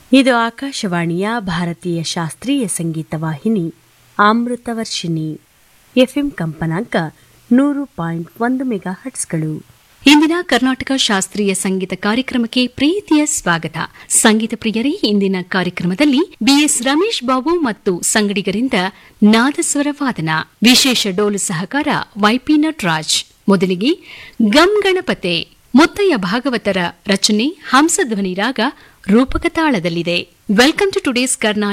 ಇದು ಆಕಾಶವಾಣಿಯ ಭಾರತೀಯ ಶಾಸ್ತ್ರೀಯ ಸಂಗೀತ ವಾಹಿನಿ ಅಮೃತವರ್ಷಿಣಿ ಎಫ್ಎಂ ಕಂಪನಾಂಕ ನೂರು ಪಾಯಿಂಟ್ ಒಂದು ಮೆಗಾ ಹಟ್ಸ್ಗಳು ಇಂದಿನ ಕರ್ನಾಟಕ ಶಾಸ್ತ್ರೀಯ ಸಂಗೀತ ಕಾರ್ಯಕ್ರಮಕ್ಕೆ ಪ್ರೀತಿಯ ಸ್ವಾಗತ ಸಂಗೀತ ಪ್ರಿಯರೇ ಇಂದಿನ ಕಾರ್ಯಕ್ರಮದಲ್ಲಿ ಬಿಎಸ್ ರಮೇಶ್ ಬಾಬು ಮತ್ತು ಸಂಗಡಿಗರಿಂದ ನಾದಸ್ವರ ವಾದನ ವಿಶೇಷ ಡೋಲು ಸಹಕಾರ ವೈಪಿ ನಟರಾಜ್ ಮೊದಲಿಗೆ ಗಂ ಗಣಪತೆ ಮುತ್ತಯ್ಯ ಭಾಗವತರ ರಚನೆ ಹಂಸಧ್ವನಿ ರಾಗ ರೂಪಕ ತಾಳದಲ್ಲಿದೆ ವೆಲ್ಕಮ್ ಟು ಟುಡೇಸ್ ಕರ್ನಾಟಕ